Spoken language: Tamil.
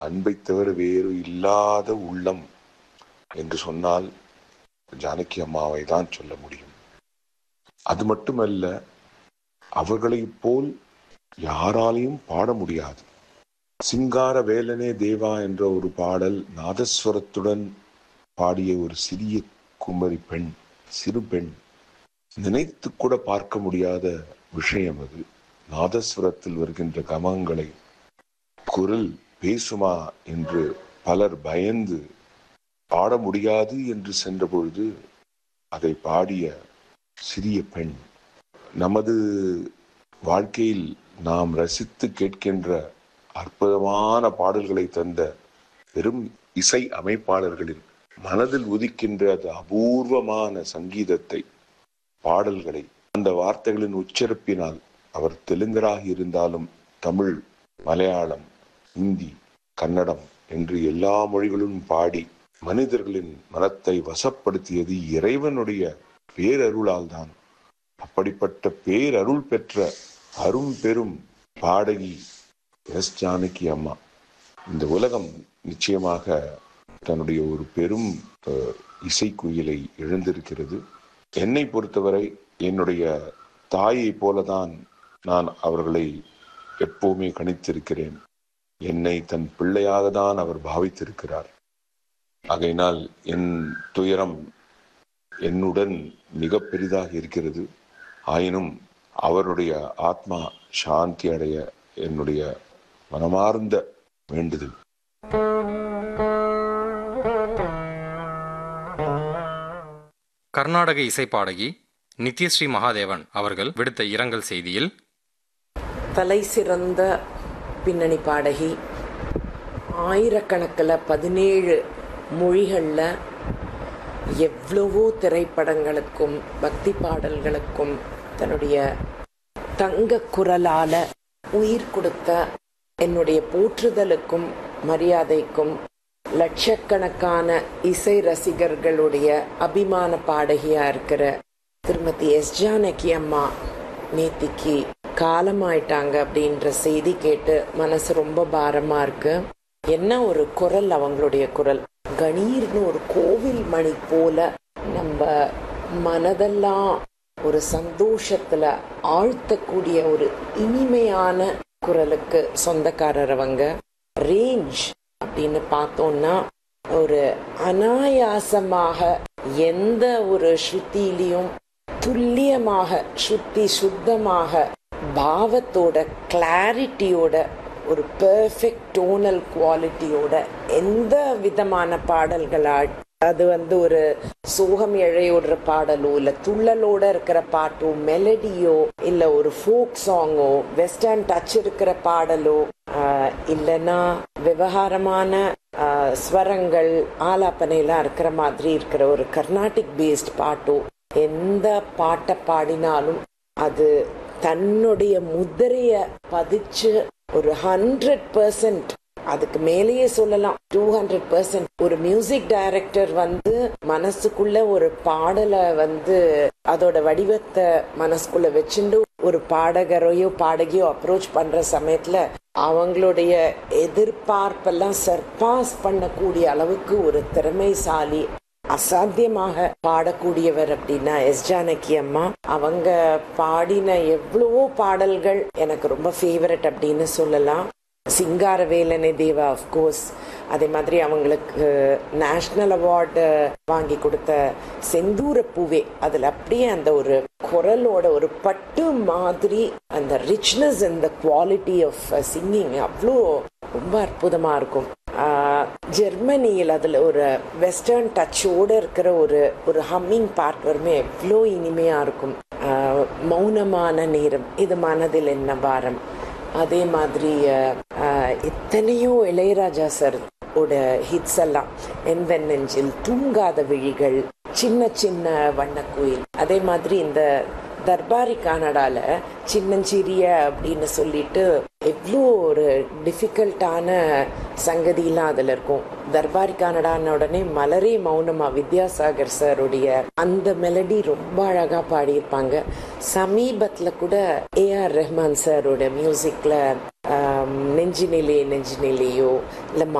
அன்பை தவிர வேறு இல்லாத உள்ளம் என்று சொன்னால் ஜானகி அம்மாவை தான் சொல்ல முடியும் அது மட்டுமல்ல அவர்களைப் போல் யாராலையும் பாட முடியாது சிங்கார வேலனே தேவா என்ற ஒரு பாடல் நாதஸ்வரத்துடன் பாடிய ஒரு சிறிய குமரி பெண் சிறு பெண் நினைத்து கூட பார்க்க முடியாத விஷயம் அது நாதஸ்வரத்தில் வருகின்ற கமங்களை குரல் பேசுமா என்று பலர் பயந்து பாட முடியாது என்று சென்ற பொழுது அதை பாடிய சிறிய பெண் நமது வாழ்க்கையில் நாம் ரசித்து கேட்கின்ற அற்புதமான பாடல்களை தந்த பெரும் இசை அமைப்பாளர்களின் மனதில் உதிக்கின்ற அது அபூர்வமான சங்கீதத்தை பாடல்களை அந்த வார்த்தைகளின் உச்சரிப்பினால் அவர் தெலுங்கராக இருந்தாலும் தமிழ் மலையாளம் இந்தி கன்னடம் என்று எல்லா மொழிகளும் பாடி மனிதர்களின் மனத்தை வசப்படுத்தியது இறைவனுடைய பேரருளால் தான் அப்படிப்பட்ட பேரருள் பெற்ற அரும் பெரும் பாடகி எஸ் ஜானகி அம்மா இந்த உலகம் நிச்சயமாக தன்னுடைய ஒரு பெரும் இசைக்குயிலை இழந்திருக்கிறது என்னை பொறுத்தவரை என்னுடைய தாயை போலதான் நான் அவர்களை எப்பவுமே கணித்திருக்கிறேன் என்னை தன் பிள்ளையாக தான் அவர் பாவித்திருக்கிறார் ஆகையினால் என் துயரம் என்னுடன் மிக பெரிதாக இருக்கிறது ஆயினும் அவருடைய ஆத்மா சாந்தி அடைய என்னுடைய மனமார்ந்த வேண்டுதல் கர்நாடக இசைப்பாடகி நித்யஸ்ரீ மகாதேவன் அவர்கள் விடுத்த இரங்கல் செய்தியில் தலை சிறந்த பின்னணி பாடகி ஆயிரக்கணக்கில் பதினேழு மொழிகளில் எவ்வளவோ திரைப்படங்களுக்கும் பக்தி பாடல்களுக்கும் தன்னுடைய தங்க குரலால உயிர் கொடுத்த என்னுடைய போற்றுதலுக்கும் மரியாதைக்கும் லட்சக்கணக்கான இசை ரசிகர்களுடைய அபிமான பாடகியா இருக்கிற திருமதி எஸ் ஜானகி அம்மா நேத்திக்கு காலமாயிட்டாங்க அப்படின்ற செய்தி கேட்டு மனசு ரொம்ப பாரமா இருக்கு என்ன ஒரு குரல் அவங்களுடைய குரல் கணீர்னு ஒரு கோவில் மணி போல நம்ம மனதெல்லாம் ஒரு சந்தோஷத்துல ஆழ்த்தக்கூடிய ஒரு இனிமையான குரலுக்கு சொந்தக்காரர் அவங்க ரேஞ்ச் அப்படின்னு பார்த்தோம்னா ஒரு அனாயாசமாக எந்த ஒரு ஸ்ருதியிலையும் துல்லியமாக ஸ்ருதி சுத்தமாக பாவத்தோட கிளாரிட்டியோட ஒரு பெர்ஃபெக்ட் டோனல் குவாலிட்டியோட எந்த விதமான பாடல்களா அது வந்து ஒரு சோகம் இழையோடுற பாடலோ இல்ல துள்ளலோட இருக்கிற பாட்டோ மெலடியோ இல்ல ஒரு ஃபோக் சாங்கோ வெஸ்டர்ன் டச் இருக்கிற பாடலோ இல்லைன்னா விவகாரமான ஸ்வரங்கள் ஆலாப்பனையெல்லாம் இருக்கிற மாதிரி இருக்கிற ஒரு கர்நாடிக் பேஸ்ட் பாட்டோ எந்த பாட்டை பாடினாலும் அது தன்னுடைய முதிரைய பதிச்சு ஒரு ஹண்ட்ரட் பர்சன்ட் அதுக்கு மேலேயே சொல்லலாம் டூ ஹண்ட்ரட் பர்சன்ட் ஒரு மியூசிக் டைரக்டர் வந்து மனசுக்குள்ள ஒரு பாடலை வந்து அதோட வடிவத்தை மனசுக்குள்ள வச்சுட்டு ஒரு பாடகரையோ பாடகியோ அப்ரோச் பண்ற சமயத்துல அவங்களுடைய எதிர்பார்ப்பெல்லாம் சர்பாஸ் பண்ணக்கூடிய அளவுக்கு ஒரு திறமைசாலி அசாத்தியமாக பாடக்கூடியவர் அப்படின்னா எஸ் ஜானகி அம்மா அவங்க பாடின எவ்வளவோ பாடல்கள் எனக்கு ரொம்ப ஃபேவரட் அப்படின்னு சொல்லலாம் சிங்காரவேலனை தேவா அஃப்கோர்ஸ் அதே மாதிரி அவங்களுக்கு நேஷ்னல் அவார்டு வாங்கி கொடுத்த செந்தூர பூவே அதில் அப்படியே அந்த ஒரு குரலோட ஒரு பட்டு மாதிரி அந்த ரிச்னஸ் இந்த குவாலிட்டி ஆஃப் சிங்கிங் அவ்வளோ ரொம்ப அற்புதமாக இருக்கும் ஜெர்மனியில் அதில் ஒரு வெஸ்டர்ன் டச்சோடு இருக்கிற ஒரு ஒரு ஹம்மிங் பார்ட் வருமே எவ்வளோ இனிமையாக இருக்கும் மௌனமான நேரம் இது மனதில் என்ன பாரம் அதே மாதிரி எத்தனையோ இளையராஜா சார் ஓட ஹிட்ஸ் எல்லாம் என்வென் நெஞ்சில் தூங்காத விழிகள் சின்ன சின்ன வண்ணக்குயில் அதே மாதிரி இந்த தர்பாரி கனடால சின்னஞ்சிறிய அப்படின்னு சொல்லிட்டு எவ்வளோ ஒரு டிஃபிகல்ட்டான சங்கதியெல்லாம் அதில் இருக்கும் தர்பாரி கனடான உடனே மலரே மௌனமா வித்யாசாகர் சாருடைய அந்த மெலடி ரொம்ப அழகா பாடியிருப்பாங்க சமீபத்தில் கூட ஏஆர் ரெஹ்மான் சாரோட மியூசிக்ல நெஞ்சினிலே நெஞ்சினிலேயோ இல்லை